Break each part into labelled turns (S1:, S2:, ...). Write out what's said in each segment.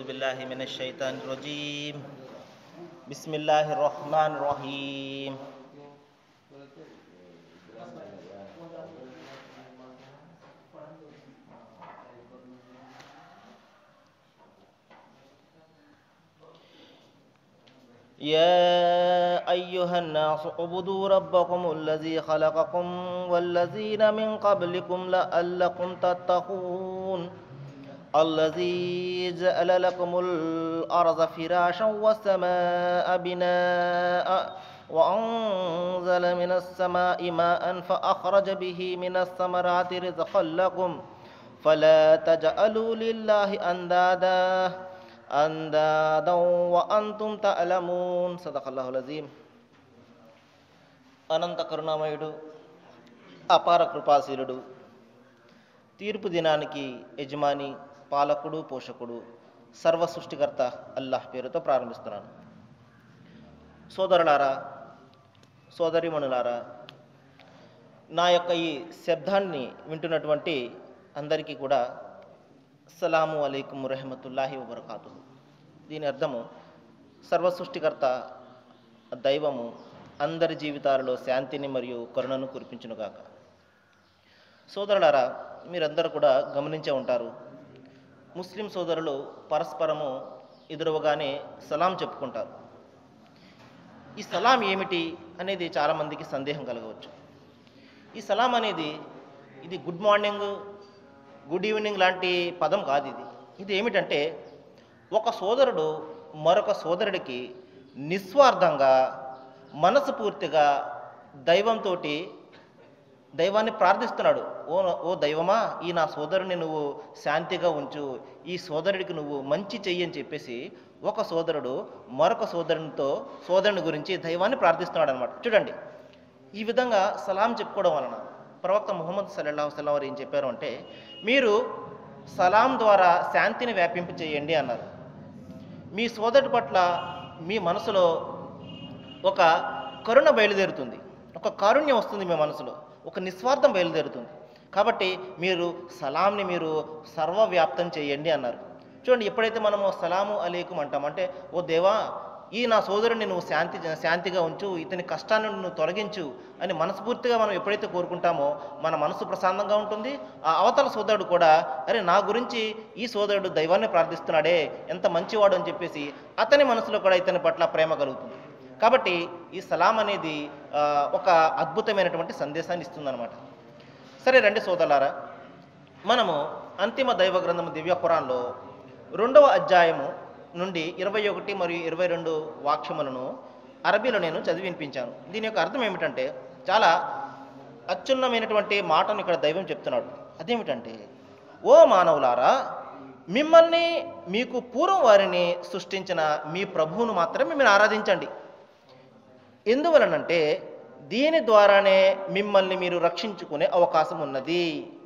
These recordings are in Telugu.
S1: بالله من الشيطان الرجيم بسم الله الرحمن الرحيم يا أيها الناس اعبدوا ربكم الذي خلقكم والذين من قبلكم لعلكم تتقون الذي جعل لكم الأرض فراشا والسماء بناء وأنزل من السماء ماء فأخرج به من الثمرات رزقا لكم فلا تجعلوا لله أندادا أندادا وأنتم تعلمون صدق الله العظيم అనంత కరుణామయుడు అపార కృపాశీలుడు తీర్పు దినానికి యజమాని పాలకుడు పోషకుడు సర్వ సృష్టికర్త అల్లాహ్ పేరుతో ప్రారంభిస్తున్నాను సోదరులారా సోదరిమణులారా నా యొక్క ఈ శబ్దాన్ని వింటున్నటువంటి అందరికీ కూడా అస్సలాము అలైకుం రహమతుల్లాహి వబర్కాతు దీని అర్థము సర్వ సృష్టికర్త దైవము అందరి జీవితాలలో శాంతిని మరియు కరుణను కురిపించునుగాక సోదరులారా మీరందరూ కూడా గమనించే ఉంటారు ముస్లిం సోదరులు పరస్పరము ఎదురవగానే సలాం చెప్పుకుంటారు ఈ సలాం ఏమిటి అనేది చాలామందికి సందేహం కలగవచ్చు ఈ సలాం అనేది ఇది గుడ్ మార్నింగ్ గుడ్ ఈవినింగ్ లాంటి పదం కాదు ఇది ఇది ఏమిటంటే ఒక సోదరుడు మరొక సోదరుడికి నిస్వార్థంగా మనస్ఫూర్తిగా దైవంతో దైవాన్ని ప్రార్థిస్తున్నాడు ఓ ఓ దైవమా ఈ నా సోదరుని నువ్వు శాంతిగా ఉంచు ఈ సోదరుడికి నువ్వు మంచి చెయ్యి అని చెప్పేసి ఒక సోదరుడు మరొక సోదరునితో సోదరుని గురించి దైవాన్ని ప్రార్థిస్తున్నాడు అనమాట చూడండి ఈ విధంగా సలాం చెప్పుకోవడం వలన ప్రవక్త ముహమ్మద్ సల్లల్లాహు సల్లం వారు ఏం చెప్పారు అంటే మీరు సలాం ద్వారా శాంతిని వ్యాపింప చేయండి అన్నారు మీ సోదరుడి పట్ల మీ మనసులో ఒక కరుణ బయలుదేరుతుంది ఒక కారుణ్యం వస్తుంది మీ మనసులో ఒక నిస్వార్థం బయలుదేరుతుంది కాబట్టి మీరు సలాంని మీరు సర్వవ్యాప్తం చేయండి అన్నారు చూడండి ఎప్పుడైతే మనము సలాము అలేకుం అంటాం అంటే ఓ దేవా ఈ నా సోదరుని నువ్వు శాంతి శాంతిగా ఉంచు ఇతని కష్టాన్ని నువ్వు తొలగించు అని మనస్ఫూర్తిగా మనం ఎప్పుడైతే కోరుకుంటామో మన మనసు ప్రశాంతంగా ఉంటుంది ఆ అవతల సోదరుడు కూడా అరే నా గురించి ఈ సోదరుడు దైవాన్ని ప్రార్థిస్తున్నాడే ఎంత మంచివాడు అని చెప్పేసి అతని మనసులో కూడా ఇతని పట్ల ప్రేమ కలుగుతుంది కాబట్టి ఈ సలాం అనేది ఆ, ఒక అద్భుతమైనటువంటి సందేశాన్ని ఇస్తుందన్నమాట సరే రండి సోదరులారా మనము అంతిమ దైవ గ్రంథము దివ్య ఖురాన్లో రెండవ అధ్యాయము నుండి ఇరవై ఒకటి మరియు ఇరవై రెండు వాక్యములను అరబీలో నేను చదివి వినిపించాను దీని యొక్క అర్థం ఏమిటంటే చాలా అత్యున్నమైనటువంటి మాటను ఇక్కడ దైవం చెప్తున్నాడు అదేమిటంటే ఓ మానవులారా మిమ్మల్ని మీకు పూర్వం వారిని సృష్టించిన మీ ప్రభువును మాత్రమే మీరు ఆరాధించండి ఎందువలనంటే దీని ద్వారానే మిమ్మల్ని మీరు రక్షించుకునే అవకాశం ఉన్నది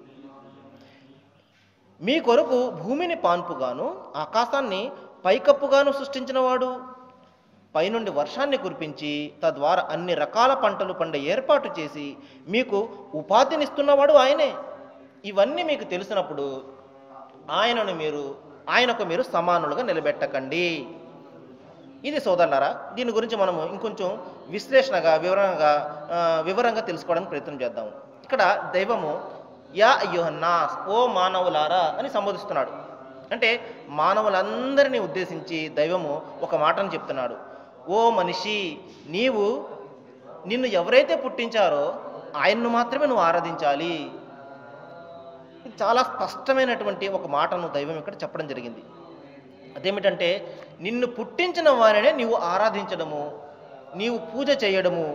S1: మీ కొరకు భూమిని పాన్పుగాను ఆకాశాన్ని పైకప్పుగాను సృష్టించినవాడు పైనుండి వర్షాన్ని కురిపించి తద్వారా అన్ని రకాల పంటలు పండే ఏర్పాటు చేసి మీకు ఉపాధినిస్తున్నవాడు ఆయనే ఇవన్నీ మీకు తెలిసినప్పుడు ఆయనను మీరు ఆయనకు మీరు సమానులుగా నిలబెట్టకండి ఇది సోదరులారా దీని గురించి మనము ఇంకొంచెం విశ్లేషణగా వివరంగా ఆ, వివరంగా తెలుసుకోవడానికి ప్రయత్నం చేద్దాము ఇక్కడ దైవము యా అయ్యోహన్నాస్ ఓ మానవులారా అని సంబోధిస్తున్నాడు అంటే మానవులందరినీ ఉద్దేశించి దైవము ఒక మాటను చెప్తున్నాడు ఓ మనిషి నీవు నిన్ను ఎవరైతే పుట్టించారో ఆయన్ను మాత్రమే నువ్వు ఆరాధించాలి ఇది చాలా స్పష్టమైనటువంటి ఒక మాటను దైవం ఇక్కడ చెప్పడం జరిగింది అదేమిటంటే నిన్ను పుట్టించిన వారినే నీవు ఆరాధించడము నీవు పూజ చేయడము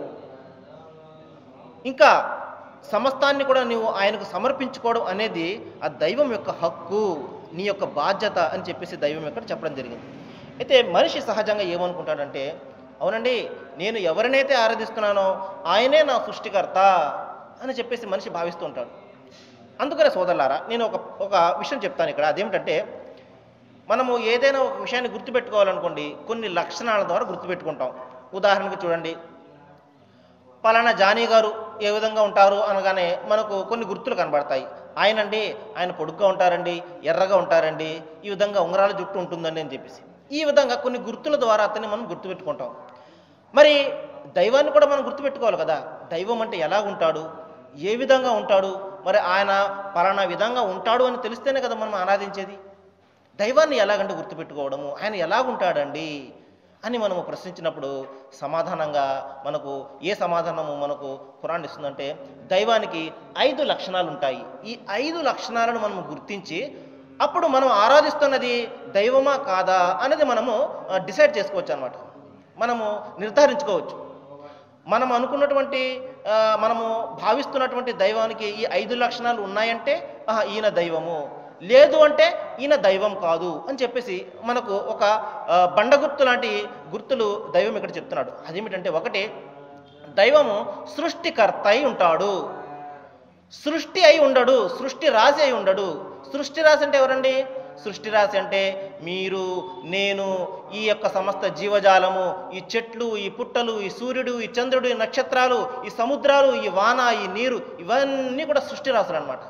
S1: ఇంకా సమస్తాన్ని కూడా నీవు ఆయనకు సమర్పించుకోవడం అనేది ఆ దైవం యొక్క హక్కు నీ యొక్క బాధ్యత అని చెప్పేసి దైవం ఇక్కడ చెప్పడం జరిగింది అయితే మనిషి సహజంగా ఏమనుకుంటాడంటే అవునండి నేను ఎవరినైతే ఆరాధిస్తున్నానో ఆయనే నా సృష్టికర్త అని చెప్పేసి మనిషి భావిస్తూ ఉంటాడు అందుకనే సోదరులారా నేను ఒక ఒక విషయం చెప్తాను ఇక్కడ అదేమిటంటే మనము ఏదైనా ఒక విషయాన్ని గుర్తుపెట్టుకోవాలనుకోండి కొన్ని లక్షణాల ద్వారా గుర్తుపెట్టుకుంటాం ఉదాహరణకు చూడండి పలానా జానీ గారు ఏ విధంగా ఉంటారు అనగానే మనకు కొన్ని గుర్తులు కనబడతాయి ఆయనండి ఆయన పొడుగ్గా ఉంటారండి ఎర్రగా ఉంటారండి ఈ విధంగా ఉంగరాల జుట్టు ఉంటుందండి అని చెప్పేసి ఈ విధంగా కొన్ని గుర్తుల ద్వారా అతన్ని మనం గుర్తుపెట్టుకుంటాం మరి దైవాన్ని కూడా మనం గుర్తుపెట్టుకోవాలి కదా దైవం అంటే ఎలా ఉంటాడు ఏ విధంగా ఉంటాడు మరి ఆయన పలానా విధంగా ఉంటాడు అని తెలిస్తేనే కదా మనం ఆరాధించేది దైవాన్ని ఎలాగంటే గుర్తుపెట్టుకోవడము ఆయన ఎలాగుంటాడండి అని మనము ప్రశ్నించినప్పుడు సమాధానంగా మనకు ఏ సమాధానము మనకు ఖురాన్ ఇస్తుందంటే దైవానికి ఐదు లక్షణాలు ఉంటాయి ఈ ఐదు లక్షణాలను మనం గుర్తించి అప్పుడు మనం ఆరాధిస్తున్నది దైవమా కాదా అనేది మనము డిసైడ్ చేసుకోవచ్చు అనమాట మనము నిర్ధారించుకోవచ్చు మనం అనుకున్నటువంటి ఆ, మనము భావిస్తున్నటువంటి దైవానికి ఈ ఐదు లక్షణాలు ఉన్నాయంటే ఆహా, ఈయన దైవము లేదు అంటే ఈయన దైవం కాదు అని చెప్పేసి మనకు ఒక ఆ, బండ గుర్తు లాంటి గుర్తులు దైవం ఇక్కడ చెప్తున్నాడు అదేమిటంటే ఒకటి దైవము సృష్టికర్త అయి ఉంటాడు సృష్టి అయి ఉండడు సృష్టి రాశి అయి ఉండడు సృష్టి రాశి అంటే ఎవరండి సృష్టి రాశి అంటే మీరు నేను ఈ యొక్క సమస్త జీవజాలము ఈ చెట్లు ఈ పుట్టలు ఈ సూర్యుడు ఈ చంద్రుడు ఈ నక్షత్రాలు ఈ సముద్రాలు ఈ వాన ఈ నీరు ఇవన్నీ కూడా సృష్టి రాశులు అనమాట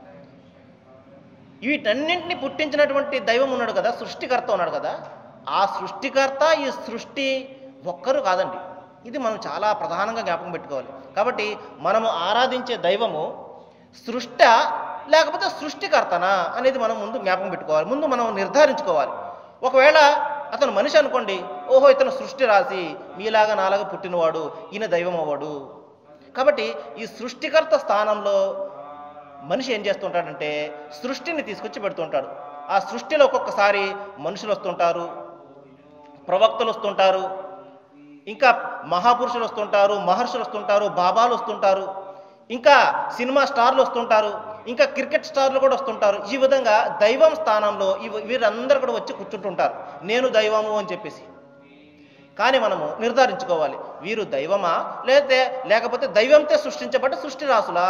S1: వీటన్నింటిని పుట్టించినటువంటి దైవం ఉన్నాడు కదా సృష్టికర్త ఉన్నాడు కదా ఆ సృష్టికర్త ఈ సృష్టి ఒక్కరు కాదండి ఇది మనం చాలా ప్రధానంగా జ్ఞాపకం పెట్టుకోవాలి కాబట్టి మనము ఆరాధించే దైవము సృష్ట లేకపోతే సృష్టికర్తనా అనేది మనం ముందు జ్ఞాపకం పెట్టుకోవాలి ముందు మనం నిర్ధారించుకోవాలి ఒకవేళ అతను మనిషి అనుకోండి ఓహో ఇతను సృష్టి రాసి మీలాగా నాలాగా పుట్టినవాడు ఈయన దైవం అవ్వడు కాబట్టి ఈ సృష్టికర్త స్థానంలో మనిషి ఏం చేస్తుంటాడంటే సృష్టిని తీసుకొచ్చి పెడుతుంటాడు ఆ సృష్టిలో ఒక్కొక్కసారి మనుషులు వస్తుంటారు ప్రవక్తలు వస్తుంటారు ఇంకా మహాపురుషులు వస్తుంటారు మహర్షులు వస్తుంటారు బాబాలు వస్తుంటారు ఇంకా సినిమా స్టార్లు వస్తుంటారు ఇంకా క్రికెట్ స్టార్లు కూడా వస్తుంటారు ఈ విధంగా దైవం స్థానంలో ఇవి వీరందరూ కూడా వచ్చి కూర్చుంటుంటారు నేను దైవము అని చెప్పేసి కానీ మనము నిర్ధారించుకోవాలి వీరు దైవమా లేతే లేకపోతే దైవంతో సృష్టించబడ్డ సృష్టి రాసులా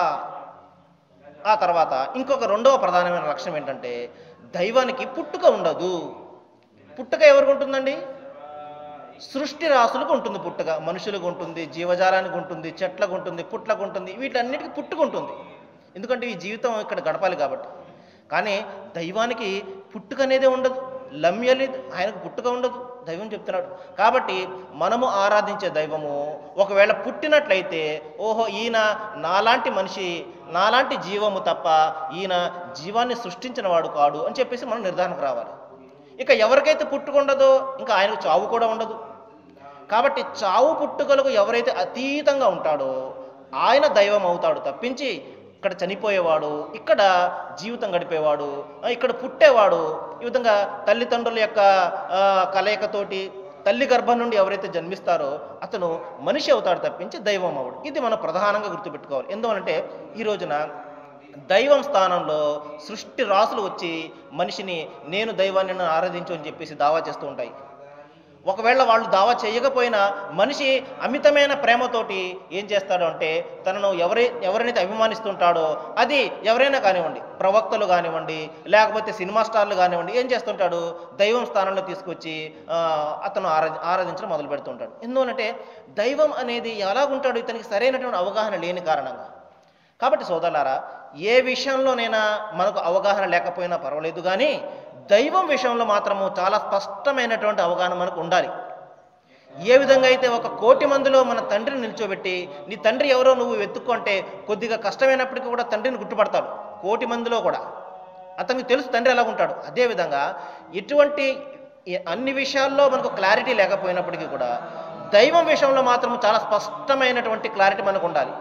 S1: ఆ తర్వాత ఇంకొక రెండవ ప్రధానమైన లక్షణం ఏంటంటే దైవానికి పుట్టుక ఉండదు పుట్టుక ఎవరికి ఉంటుందండి సృష్టి రాసులకు ఉంటుంది పుట్టుక మనుషులకు ఉంటుంది జీవజాలానికి ఉంటుంది చెట్లకు ఉంటుంది పుట్లకు ఉంటుంది వీటన్నిటికీ పుట్టుక ఉంటుంది ఎందుకంటే ఈ జీవితం ఇక్కడ గడపాలి కాబట్టి కానీ దైవానికి పుట్టుక అనేదే ఉండదు లమ్యలి ఆయనకు పుట్టుక ఉండదు దైవం చెప్తున్నాడు కాబట్టి మనము ఆరాధించే దైవము ఒకవేళ పుట్టినట్లయితే ఓహో ఈయన నాలాంటి మనిషి నాలాంటి జీవము తప్ప ఈయన జీవాన్ని సృష్టించిన వాడు కాడు అని చెప్పేసి మనం నిర్ధారణకు రావాలి ఇక ఎవరికైతే పుట్టుక ఉండదో ఇంకా ఆయనకు చావు కూడా ఉండదు కాబట్టి చావు పుట్టుకలకు ఎవరైతే అతీతంగా ఉంటాడో ఆయన దైవం అవుతాడు తప్పించి ఇక్కడ చనిపోయేవాడు ఇక్కడ జీవితం గడిపేవాడు ఆ, ఇక్కడ పుట్టేవాడు ఈ విధంగా తల్లిదండ్రుల యొక్క ఆ, కలయికతోటి తల్లి గర్భం నుండి ఎవరైతే జన్మిస్తారో అతను మనిషి అవుతాడు తప్పించి దైవం అవడు ఇది మనం ప్రధానంగా గుర్తుపెట్టుకోవాలి ఎందువలంటే ఈ రోజున దైవం స్థానంలో సృష్టి రాసులు వచ్చి మనిషిని నేను దైవాన్ని నన్ను ఆరాధించు అని చెప్పేసి దావా చేస్తూ ఉంటాయి ఒకవేళ వాళ్ళు దావా చేయకపోయినా మనిషి అమితమైన ప్రేమతోటి ఏం చేస్తాడు అంటే తనను ఎవరి ఎవరినైతే అభిమానిస్తుంటాడో అది ఎవరైనా కానివ్వండి ప్రవక్తలు కానివ్వండి లేకపోతే సినిమా స్టార్లు కానివ్వండి ఏం చేస్తుంటాడు దైవం స్థానంలో తీసుకొచ్చి ఆ, అతను ఆరాధి ఆరాధించడం మొదలు పెడుతుంటాడు ఎందువలంటే దైవం అనేది ఎలాగుంటాడు ఇతనికి సరైనటువంటి అవగాహన లేని కారణంగా కాబట్టి సోదరులారా ఏ విషయంలోనైనా మనకు అవగాహన లేకపోయినా పర్వాలేదు కానీ దైవం విషయంలో మాత్రము చాలా స్పష్టమైనటువంటి అవగాహన మనకు ఉండాలి ఏ విధంగా అయితే ఒక కోటి మందిలో మన తండ్రిని నిల్చోబెట్టి నీ తండ్రి ఎవరో నువ్వు వెతుక్కుంటే కొద్దిగా కష్టమైనప్పటికీ కూడా తండ్రిని గుర్తుపడతాడు కోటి మందిలో కూడా అతనికి తెలుసు తండ్రి ఎలా ఉంటాడు అదేవిధంగా ఎటువంటి ఈ అన్ని విషయాల్లో మనకు క్లారిటీ లేకపోయినప్పటికీ కూడా దైవం విషయంలో మాత్రం చాలా స్పష్టమైనటువంటి క్లారిటీ మనకు ఉండాలి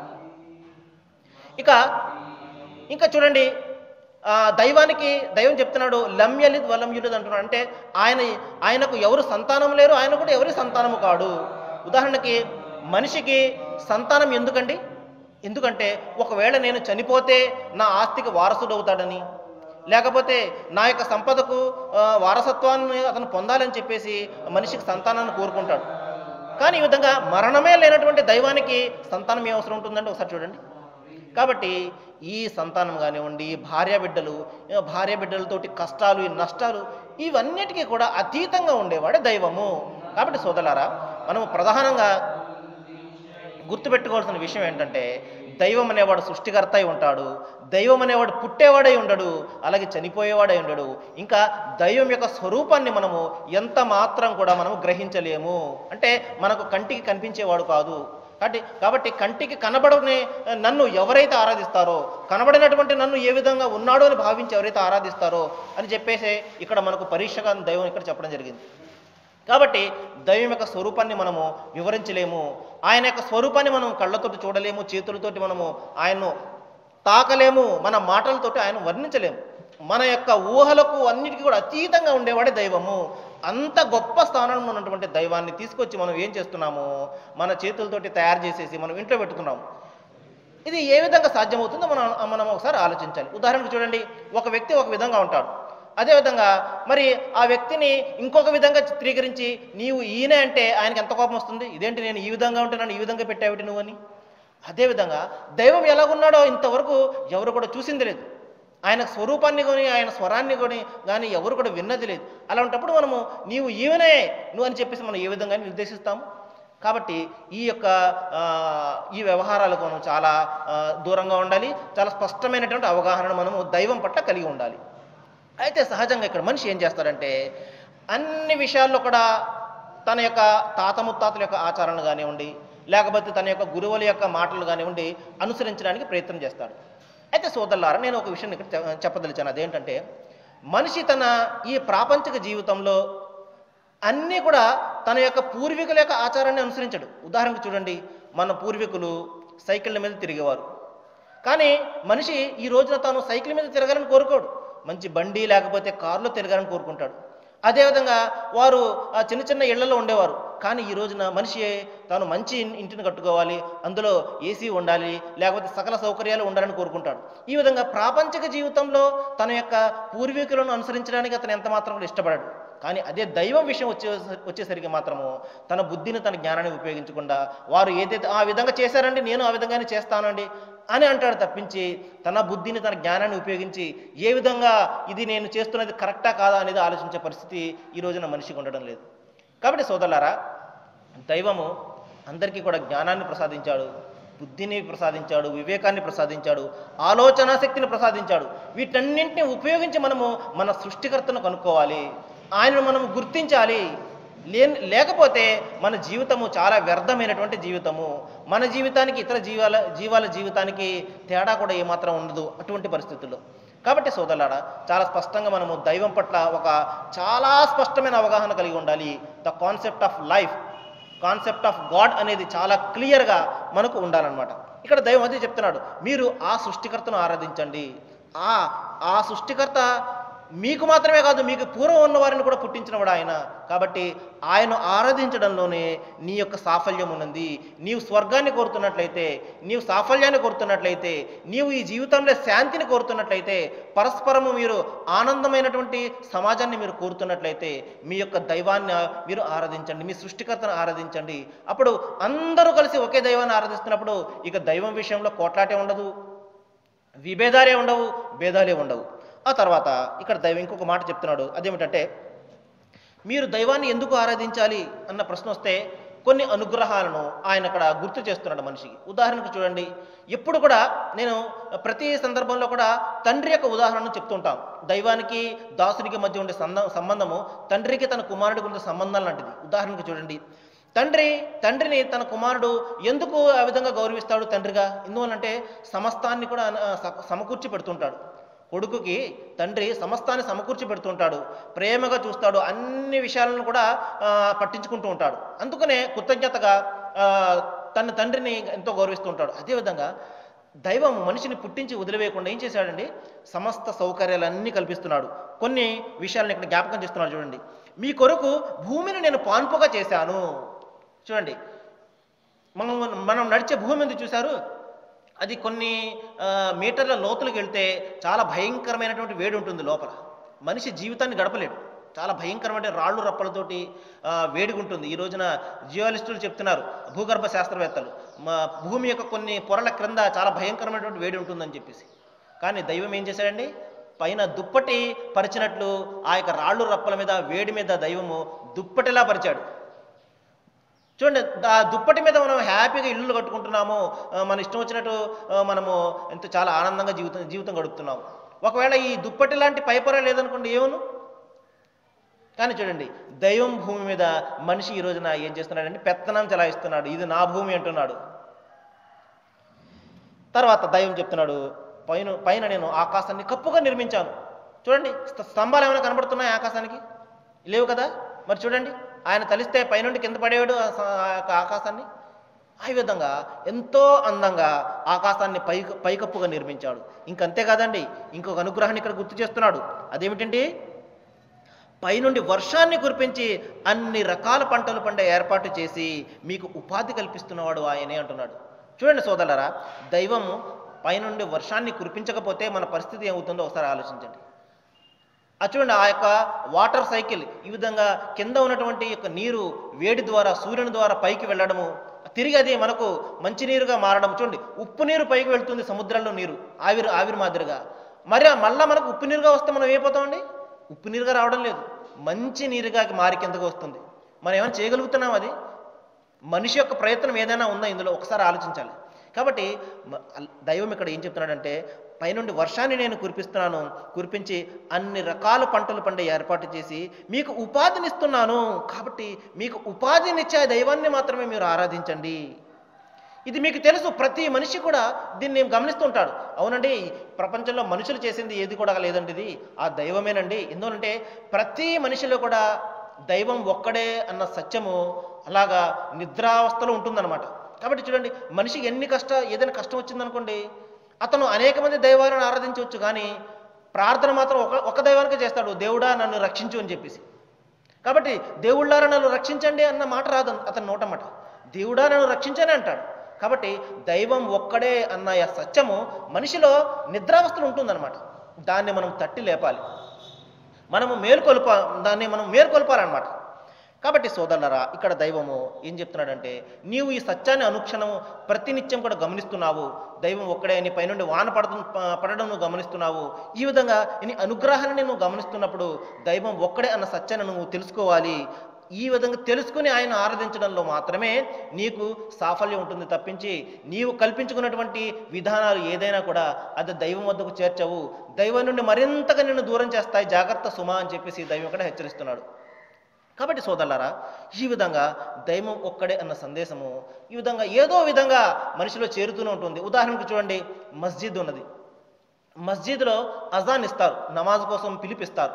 S1: ఇక ఇంకా చూడండి ఆ, దైవానికి దైవం చెప్తున్నాడు లమ్యలిద్ వలం యులిద్ అంటున్నాడు అంటే ఆయన ఆయనకు ఎవరు సంతానం లేరు ఆయన కూడా ఎవరి సంతానము కాడు ఉదాహరణకి మనిషికి సంతానం ఎందుకండి ఎందుకంటే ఒకవేళ నేను చనిపోతే నా ఆస్తికి వారసుడు అవుతాడని లేకపోతే నా యొక్క సంపదకు ఆ, వారసత్వాన్ని అతను పొందాలని చెప్పేసి మనిషికి సంతానాన్ని కోరుకుంటాడు కానీ ఈ విధంగా మరణమే లేనటువంటి దైవానికి సంతానం ఏ అవసరం ఉంటుందంటే ఒకసారి చూడండి కాబట్టి ఈ సంతానం కానివ్వండి ఈ భార్య బిడ్డలు ఈ భార్య బిడ్డలతోటి కష్టాలు ఈ నష్టాలు ఇవన్నిటికీ కూడా అతీతంగా ఉండేవాడే దైవము కాబట్టి సోదరులారా మనము ప్రధానంగా గుర్తుపెట్టుకోవాల్సిన విషయం ఏంటంటే దైవం అనేవాడు సృష్టికర్త అయి ఉంటాడు దైవం అనేవాడు పుట్టేవాడై ఉండడు అలాగే చనిపోయేవాడై ఉండడు ఇంకా దైవం యొక్క స్వరూపాన్ని మనము ఎంత మాత్రం కూడా మనము గ్రహించలేము అంటే మనకు కంటికి కనిపించేవాడు కాదు కాబట్టి కాబట్టి కంటికి కనబడని నన్ను ఎవరైతే ఆరాధిస్తారో కనబడినటువంటి నన్ను ఏ విధంగా ఉన్నాడో అని భావించి ఎవరైతే ఆరాధిస్తారో అని చెప్పేసి ఇక్కడ మనకు పరీక్షగా దైవం ఇక్కడ చెప్పడం జరిగింది కాబట్టి దైవం యొక్క స్వరూపాన్ని మనము వివరించలేము ఆయన యొక్క స్వరూపాన్ని మనం కళ్ళతోటి చూడలేము చేతులతోటి మనము ఆయన్ను తాకలేము మన మాటలతోటి ఆయన వర్ణించలేము మన యొక్క ఊహలకు అన్నిటికీ కూడా అతీతంగా ఉండేవాడే దైవము అంత గొప్ప స్థానంలో ఉన్నటువంటి దైవాన్ని తీసుకొచ్చి మనం ఏం చేస్తున్నాము మన చేతులతోటి తయారు చేసేసి మనం ఇంట్లో పెట్టుకున్నాము ఇది ఏ విధంగా సాధ్యమవుతుందో మనం మనం ఒకసారి ఆలోచించాలి ఉదాహరణకు చూడండి ఒక వ్యక్తి ఒక విధంగా ఉంటాడు అదేవిధంగా మరి ఆ వ్యక్తిని ఇంకొక విధంగా చిత్రీకరించి నీవు ఈయనే అంటే ఆయనకి ఎంత కోపం వస్తుంది ఇదేంటి నేను ఈ విధంగా ఉంటే నన్ను ఈ విధంగా పెట్టావిటి నువ్వు అని అదేవిధంగా దైవం ఎలాగున్నాడో ఇంతవరకు ఎవరు కూడా చూసింది లేదు ఆయన స్వరూపాన్ని కొని ఆయన స్వరాన్ని కొని కానీ ఎవరు కూడా విన్నది లేదు అలాంటప్పుడు మనము నీవు ఈవెనే నువ్వు అని చెప్పేసి మనం ఏ విధంగా నిర్దేశిస్తాము కాబట్టి ఈ యొక్క ఆ, ఈ వ్యవహారాలకు మనం చాలా ఆ, దూరంగా ఉండాలి చాలా స్పష్టమైనటువంటి అవగాహన మనము దైవం పట్ల కలిగి ఉండాలి అయితే సహజంగా ఇక్కడ మనిషి ఏం చేస్తాడంటే అన్ని విషయాల్లో కూడా తన యొక్క తాత ముత్తాతల యొక్క ఆచరణ కానివ్వండి లేకపోతే తన యొక్క గురువుల యొక్క మాటలు కానివ్వండి అనుసరించడానికి ప్రయత్నం చేస్తాడు అయితే సోదరులారా నేను ఒక విషయం ఇక్కడ చె- చెప్పదలిచాను అదేంటంటే మనిషి తన ఈ ప్రాపంచిక జీవితంలో అన్నీ కూడా తన యొక్క పూర్వీకుల యొక్క ఆచారాన్ని అనుసరించడు ఉదాహరణకు చూడండి మన పూర్వీకులు సైకిళ్ళ మీద తిరిగేవారు కానీ మనిషి ఈ రోజున తాను సైకిల్ మీద తిరగాలని కోరుకోడు మంచి బండి లేకపోతే కారులో తిరగాలని కోరుకుంటాడు అదేవిధంగా వారు ఆ చిన్న చిన్న ఇళ్లలో ఉండేవారు కానీ ఈ రోజున మనిషి తాను మంచి ఇన్- ఇంటిని కట్టుకోవాలి అందులో ఏసీ ఉండాలి లేకపోతే సకల సౌకర్యాలు ఉండాలని కోరుకుంటాడు ఈ విధంగా ప్రాపంచిక జీవితంలో తన యొక్క పూర్వీకులను అనుసరించడానికి అతను ఎంత మాత్రం కూడా ఇష్టపడాడు కానీ అదే దైవం విషయం వచ్చే వచ్చేసరికి మాత్రము తన బుద్ధిని తన జ్ఞానాన్ని ఉపయోగించకుండా వారు ఏదైతే ఆ విధంగా చేశారండి నేను ఆ విధంగానే చేస్తానండి అని అంటాడు తప్పించి తన బుద్ధిని తన జ్ఞానాన్ని ఉపయోగించి ఏ విధంగా ఇది నేను చేస్తున్నది కరెక్టా కాదా అనేది ఆలోచించే పరిస్థితి ఈ రోజున మనిషికి ఉండడం లేదు కాబట్టి సోదరులారా దైవము అందరికీ కూడా జ్ఞానాన్ని ప్రసాదించాడు బుద్ధిని ప్రసాదించాడు వివేకాన్ని ప్రసాదించాడు ఆలోచనా శక్తిని ప్రసాదించాడు వీటన్నింటిని ఉపయోగించి మనము మన సృష్టికర్తను కనుక్కోవాలి ఆయనను మనం గుర్తించాలి లే లేకపోతే మన జీవితము చాలా వ్యర్థమైనటువంటి జీవితము మన జీవితానికి ఇతర జీవాల జీవాల జీవితానికి తేడా కూడా ఏమాత్రం ఉండదు అటువంటి పరిస్థితుల్లో కాబట్టి సోదరులారా చాలా స్పష్టంగా మనము దైవం పట్ల ఒక చాలా స్పష్టమైన అవగాహన కలిగి ఉండాలి the concept of life concept of God అనేది చాలా క్లియర్గా మనకు ఉండాలన్నమాట ఇక్కడ దైవం అదే చెప్తున్నాడు మీరు ఆ సృష్టికర్తను ఆరాధించండి ఆ ఆ సృష్టికర్త మీకు మాత్రమే కాదు మీకు పూర్వం ఉన్న వారిని కూడా పుట్టించినవాడు ఆయన కాబట్టి ఆయన ఆరాధించడంలోనే నీ యొక్క సాఫల్యం ఉన్నది నీవు స్వర్గాన్ని కోరుతున్నట్లయితే నీవు సాఫల్యాన్ని కోరుతున్నట్లయితే నీవు ఈ జీవితంలో శాంతిని కోరుతున్నట్లయితే పరస్పరము మీరు ఆనందమైనటువంటి సమాజాన్ని మీరు కోరుతున్నట్లయితే మీ యొక్క దైవాన్ని మీరు ఆరాధించండి మీ సృష్టికర్తను ఆరాధించండి అప్పుడు అందరూ కలిసి ఒకే దైవాన్ని ఆరాధిస్తున్నప్పుడు ఇక దైవం విషయంలో కోట్లాటే ఉండదు విభేదాలే ఉండవు భేదాలే ఉండవు ఆ తర్వాత ఇక్కడ దైవం ఇంకొక మాట చెప్తున్నాడు అదేమిటంటే మీరు దైవాన్ని ఎందుకు ఆరాధించాలి అన్న ప్రశ్న వస్తే కొన్ని అనుగ్రహాలను ఆయన అక్కడ గుర్తు చేస్తున్నాడు మనిషికి ఉదాహరణకు చూడండి ఎప్పుడు కూడా నేను ప్రతి సందర్భంలో కూడా తండ్రి యొక్క ఉదాహరణను చెప్తుంటాం దైవానికి దాసునికి మధ్య ఉండే సంద సంబంధము తండ్రికి తన కుమారుడికి ఉండే సంబంధం లాంటిది ఉదాహరణకు చూడండి తండ్రి తండ్రిని తన కుమారుడు ఎందుకు ఆ విధంగా గౌరవిస్తాడు తండ్రిగా ఎందువల్లంటే సమస్తాన్ని కూడా ఆ, స- సమకూర్చి పెడుతుంటాడు కొడుకుకి తండ్రి సమస్తాన్ని సమకూర్చి పెడుతుంటాడు ప్రేమగా చూస్తాడు అన్ని విషయాలను కూడా ఆ, పట్టించుకుంటూ ఉంటాడు అందుకనే కృతజ్ఞతగా ఆ, తన తండ్రిని ఎంతో గౌరవిస్తూ ఉంటాడు అదేవిధంగా దైవం మనిషిని పుట్టించి వదిలివేయకుండా ఏం చేశాడండి సమస్త సౌకర్యాలన్నీ కల్పిస్తున్నాడు కొన్ని విషయాలను ఇక్కడ జ్ఞాపకం చేస్తున్నాడు చూడండి మీ కొరకు భూమిని నేను పాన్పుగా చేశాను చూడండి మనం మనం నడిచే భూమి ఉంది చూశారు అది కొన్ని ఆ, మీటర్ల లోతులకు వెళ్తే చాలా భయంకరమైనటువంటి వేడి ఉంటుంది లోపల మనిషి జీవితాన్ని గడపలేడు చాలా భయంకరమైన రాళ్ళు రప్పలతోటి ఆ, వేడిగా ఉంటుంది ఈ రోజున జియాలిస్టులు చెప్తున్నారు భూగర్భ శాస్త్రవేత్తలు మా భూమి యొక్క కొన్ని పొరల క్రింద చాలా భయంకరమైనటువంటి వేడి ఉంటుందని చెప్పేసి కానీ దైవం ఏం చేశాడండి పైన దుప్పటి పరిచినట్లు ఆ యొక్క రాళ్ళు రప్పల మీద వేడి మీద దైవము దుప్పటిలా పరిచాడు చూడండి ఆ దుప్పటి మీద మనం హ్యాపీగా ఇల్లు కట్టుకుంటున్నాము ఆ, మన ఇష్టం వచ్చినట్టు ఆ, మనము ఎంతో చాలా ఆనందంగా జీవితం జీవితం గడుపుతున్నాము ఒకవేళ ఈ దుప్పటి లాంటి పైపొర లేదనుకోండి ఏమను కానీ చూడండి దైవం భూమి మీద మనిషి ఈ రోజున ఏం చేస్తున్నాడంటే పెత్తనం చెలాయిస్తున్నాడు ఇది నా భూమి అంటున్నాడు తర్వాత దైవం చెప్తున్నాడు పైన పైన నేను ఆకాశాన్ని కప్పుగా నిర్మించాను చూడండి స్త- స్తంభాలు ఏమైనా కనబడుతున్నాయి ఆకాశానికి లేవు కదా మరి చూడండి ఆయన తలిస్తే పైనుండి కింద పడేవాడు ఆ స- ఆ యొక్క ఆకాశాన్ని ఆ విధంగా ఎంతో అందంగా ఆకాశాన్ని పై పైకప్పుగా నిర్మించాడు ఇంకంతే కాదండి ఇంకొక అనుగ్రహాన్ని ఇక్కడ గుర్తు చేస్తున్నాడు అదేమిటండి పైనుండి వర్షాన్ని కురిపించి అన్ని రకాల పంటలు పండే ఏర్పాటు చేసి మీకు ఉపాధి కల్పిస్తున్నవాడు ఆయనే అంటున్నాడు చూడండి సోదరులారా దైవం పైనుండి వర్షాన్ని కురిపించకపోతే మన పరిస్థితి ఏమవుతుందో ఒకసారి ఆలోచించండి ఆ చూడండి ఆ యొక్క వాటర్ సైకిల్ ఈ విధంగా కింద ఉన్నటువంటి యొక్క నీరు వేడి ద్వారా సూర్యుని ద్వారా పైకి వెళ్ళడము తిరిగి అది మనకు మంచినీరుగా మారడం చూడండి ఉప్పు నీరు పైకి వెళ్తుంది సముద్రంలో నీరు ఆవిరి ఆవిరి మాదిరిగా మరి ఆ మళ్ళా మనకు ఉప్పు నీరుగా వస్తే మనం ఏమైపోతామండి ఉప్పు నీరుగా రావడం లేదు మంచి నీరుగా మారి కిందకు వస్తుంది మనం ఏమైనా చేయగలుగుతున్నాం అది మనిషి యొక్క ప్రయత్నం ఏదైనా ఉందా ఇందులో ఒకసారి ఆలోచించాలి కాబట్టి మ- అల్- దైవం ఇక్కడ ఏం చెప్తున్నాడంటే పైనుండి వర్షాన్ని నేను కురిపిస్తున్నాను కురిపించి అన్ని రకాల పంటలు పండే ఏర్పాటు చేసి మీకు ఉపాధినిస్తున్నాను కాబట్టి మీకు ఉపాధినిచ్చే ఆ దైవాన్ని మాత్రమే మీరు ఆరాధించండి ఇది మీకు తెలుసు ప్రతి మనిషి కూడా దీన్ని గమనిస్తుంటాడు అవునండి ఈ ప్రపంచంలో మనుషులు చేసింది ఏది కూడా లేదండి ఇది ఆ దైవమేనండి ఎందుకంటే ప్రతి మనిషిలో కూడా దైవం ఒక్కడే అన్న సత్యము అలాగా నిద్రావస్థలో ఉంటుందన్నమాట కాబట్టి చూడండి మనిషికి ఎన్ని కష్ట ఏదైనా కష్టం వచ్చిందనుకోండి అతను అనేక మంది దైవాలను ఆరాధించవచ్చు కానీ ప్రార్థన మాత్రం ఒక ఒక దైవానికే చేస్తాడు దేవుడా నన్ను రక్షించు అని చెప్పేసి కాబట్టి దేవుళ్ళారా నన్ను రక్షించండి అన్న మాట రాదు అతని నోటమాట దేవుడా నన్ను రక్షించని అంటాడు కాబట్టి దైవం ఒక్కడే అన్న ఆ సత్యము మనిషిలో నిద్రావస్థలు ఉంటుందన్నమాట దాన్ని మనం తట్టి లేపాలి మనము మేల్కొల్ప దాన్ని మనం మేల్కొల్పాలన్నమాట కాబట్టి సోదరులరా ఇక్కడ దైవము ఏం చెప్తున్నాడంటే నీవు ఈ సత్యాన్ని అనుక్షణము ప్రతినిత్యం కూడా గమనిస్తున్నావు దైవం ఒక్కడే నీ పైనుండి వాన పడుతు ప- పడడం నువ్వు గమనిస్తున్నావు ఈ విధంగా నీ అనుగ్రహాన్ని నువ్వు గమనిస్తున్నప్పుడు దైవం ఒక్కడే అన్న సత్యాన్ని నువ్వు తెలుసుకోవాలి ఈ విధంగా తెలుసుకుని ఆయన ఆరాధించడంలో మాత్రమే నీకు సాఫల్యం ఉంటుంది తప్పించి నీవు కల్పించుకున్నటువంటి విధానాలు ఏదైనా కూడా అది దైవం వద్దకు చేర్చవు దైవం నుండి మరింతగా నిన్ను దూరం చేస్తాయి జాగ్రత్త సుమా అని చెప్పేసి దైవం ఇక్కడ హెచ్చరిస్తున్నాడు కాబట్టి సోదరులారా ఈ విధంగా దైవం ఒక్కడే అన్న సందేశము ఈ విధంగా ఏదో విధంగా మనిషిలో చేరుతూనే ఉంటుంది ఉదాహరణకు చూడండి మస్జిద్ ఉన్నది మస్జిద్లో అజాన్ ఇస్తారు నమాజ్ కోసం పిలిపిస్తారు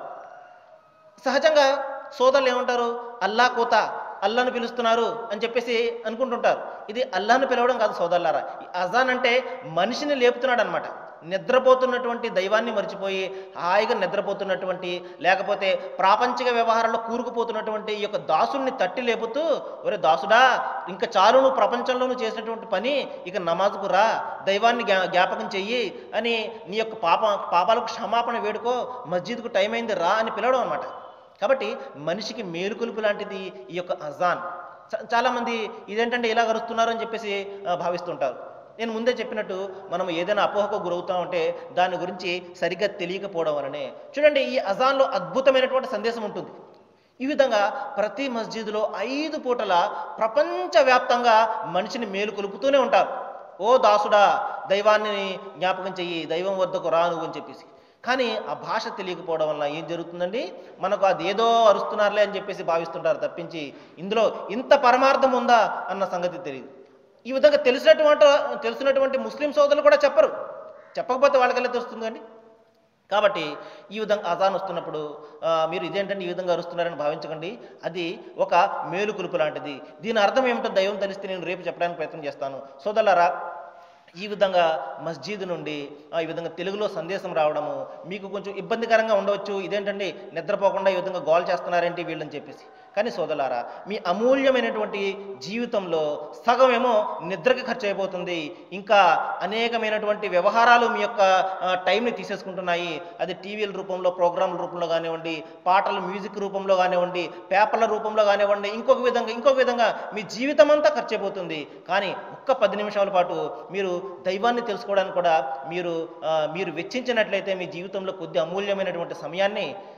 S1: సహజంగా సోదరులు ఏమంటారు అల్లా కోత అల్లాను పిలుస్తున్నారు అని చెప్పేసి అనుకుంటుంటారు ఇది అల్లాను పిలవడం కాదు సోదరులారా ఈ అజాన్ అంటే మనిషిని లేపుతున్నాడు అనమాట నిద్రపోతున్నటువంటి దైవాన్ని మర్చిపోయి హాయిగా నిద్రపోతున్నటువంటి లేకపోతే ప్రాపంచిక వ్యవహారాల్లో కూరుకుపోతున్నటువంటి ఈ యొక్క దాసుల్ని తట్టి లేపుతూ ఒరే దాసుడా ఇంకా చాలు నువ్వు ప్రపంచంలో నువ్వు చేసినటువంటి పని ఇక నమాజ్కు రా దైవాన్ని జ్ఞా జ్ఞాపకం చెయ్యి అని నీ యొక్క పాప పాపాలకు క్షమాపణ వేడుకో మస్జిద్కు టైం అయింది రా అని పిలవడం అనమాట కాబట్టి మనిషికి మేలుకొలుపు లాంటిది ఈ యొక్క అజాన్ చ- చాలామంది ఇదేంటంటే ఇలా గరుస్తున్నారు అని చెప్పేసి ఆ, భావిస్తుంటారు నేను ముందే చెప్పినట్టు మనం ఏదైనా అపోహకు గురవుతా ఉంటే దాని గురించి సరిగ్గా తెలియకపోవడం వలనే చూడండి ఈ అజాన్లో అద్భుతమైనటువంటి సందేశం ఉంటుంది ఈ విధంగా ప్రతి మస్జిద్లో ఐదు పూటల ప్రపంచవ్యాప్తంగా మనిషిని మేలు కొలుపుతూనే ఉంటారు ఓ దాసుడా దైవాన్ని జ్ఞాపకం చెయ్యి దైవం వద్దకు రా నువ్వు అని చెప్పేసి కానీ ఆ భాష తెలియకపోవడం వల్ల ఏం జరుగుతుందండి మనకు అది ఏదో అరుస్తున్నారులే అని చెప్పేసి భావిస్తుంటారు తప్పించి ఇందులో ఇంత పరమార్థం ఉందా అన్న సంగతి తెలియదు ఈ విధంగా తెలిసినటువంటి తెలిసినటువంటి ముస్లిం సోదరులు కూడా చెప్పరు చెప్పకపోతే వాళ్ళకెళ్ళి తెలుస్తుంది కండి కాబట్టి ఈ విధంగా అజాన్ వస్తున్నప్పుడు ఆ, మీరు ఇదేంటంటే ఈ విధంగా అరుస్తున్నారని భావించకండి అది ఒక మేలుకులుపు లాంటిది దీని అర్థం ఏమిటో దైవం తెలిస్తే నేను రేపు చెప్పడానికి ప్రయత్నం చేస్తాను సోదరులారా ఈ విధంగా మస్జీద్ నుండి ఆ, ఈ విధంగా తెలుగులో సందేశం రావడము మీకు కొంచెం ఇబ్బందికరంగా ఉండవచ్చు ఇదేంటండి నిద్రపోకుండా ఈ విధంగా గోల్ చేస్తున్నారేంటి వీళ్ళని చెప్పేసి కానీ సోదరులారా మీ అమూల్యమైనటువంటి జీవితంలో సగం ఏమో నిద్రకి ఖర్చు అయిపోతుంది ఇంకా అనేకమైనటువంటి వ్యవహారాలు మీ యొక్క ఆ, టైంని తీసేసుకుంటున్నాయి అది టీవీల రూపంలో ప్రోగ్రాంల రూపంలో కానివ్వండి పాటలు మ్యూజిక్ రూపంలో కానివ్వండి పేపర్ల రూపంలో కానివ్వండి ఇంకొక విధంగా ఇంకొక విధంగా మీ జీవితం అంతా ఖర్చు అయిపోతుంది కానీ ఒక్క పది నిమిషాల పాటు మీరు దైవాన్ని తెలుసుకోవడానికి కూడా మీరు ఆ, మీరు వెచ్చించినట్లయితే మీ జీవితంలో కొద్ది అమూల్యమైనటువంటి సమయాన్ని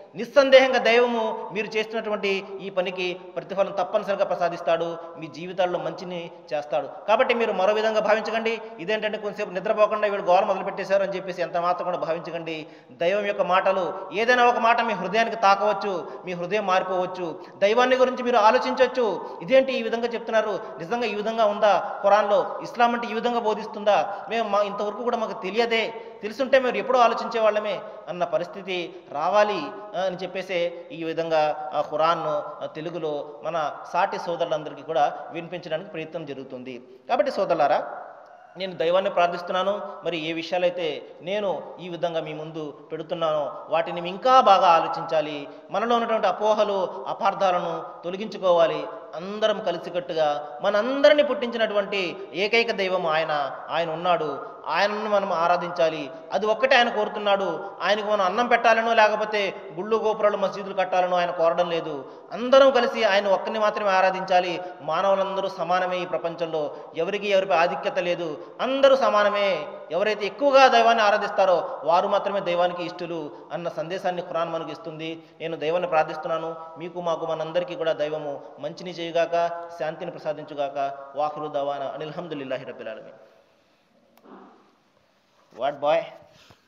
S1: నిస్సందేహంగా దైవము మీరు చేస్తున్నటువంటి ఈ పనికి ప్రతిఫలం తప్పనిసరిగా ప్రసాదిస్తాడు మీ జీవితాల్లో మంచిని చేస్తాడు కాబట్టి మీరు మరో విధంగా భావించకండి ఇదేంటంటే కొంతసేపు నిద్రపోకుండా వీళ్ళు గోల మొదలు పెట్టేశారు అని చెప్పేసి ఎంత మాత్రం కూడా భావించకండి దైవం యొక్క మాటలు ఏదైనా ఒక మాట మీ హృదయానికి తాకవచ్చు మీ హృదయం మారిపోవచ్చు దైవాన్ని గురించి మీరు ఆలోచించవచ్చు ఇదేంటి ఈ విధంగా చెప్తున్నారు నిజంగా ఈ విధంగా ఉందా ఖురాన్లో ఇస్లాం అంటే ఈ విధంగా బోధిస్తుందా మేము మా ఇంతవరకు కూడా మాకు తెలియదే తెలుసుంటే మీరు ఎప్పుడూ ఆలోచించే వాళ్ళమే అన్న పరిస్థితి రావాలి ఆ, అని చెప్పేసి ఈ విధంగా ఆ ఖురాన్ను ఆ, తెలుగులో మన సాటి సోదరులందరికీ కూడా వినిపించడానికి ప్రయత్నం జరుగుతుంది కాబట్టి సోదరులారా నేను దైవాన్ని ప్రార్థిస్తున్నాను మరి ఏ విషయాలైతే నేను ఈ విధంగా మీ ముందు పెడుతున్నానో వాటిని ఇంకా బాగా ఆలోచించాలి మనలో ఉన్నటువంటి అపోహలు అపార్థాలను తొలగించుకోవాలి అందరం కలిసికట్టుగా మనందరినీ పుట్టించినటువంటి ఏకైక దైవం ఆయన ఆయన ఉన్నాడు ఆయనను మనం ఆరాధించాలి అది ఒక్కటే ఆయన కోరుతున్నాడు ఆయనకు మనం అన్నం పెట్టాలనో లేకపోతే గుళ్ళు గోపురాలు మసీదులు కట్టాలనో ఆయన కోరడం లేదు అందరం కలిసి ఆయన ఒక్కరిని మాత్రమే ఆరాధించాలి మానవులందరూ సమానమే ఈ ప్రపంచంలో ఎవరికి ఎవరిపై ఆధిక్యత లేదు అందరూ సమానమే ఎవరైతే ఎక్కువగా దైవాన్ని ఆరాధిస్తారో వారు మాత్రమే దైవానికి ఇష్టలు అన్న సందేశాన్ని ఖురాన్ మనకు ఇస్తుంది నేను దైవాన్ని ప్రార్థిస్తున్నాను మీకు మాకు మనందరికీ కూడా దైవము మంచిని చేయుగాక శాంతిని ప్రసాదించుగాక వాఖరు దవానా అనిల్హమ్దుల్లాహి రబ్బిల్ ఆలమీన్ వాట్ బాయ్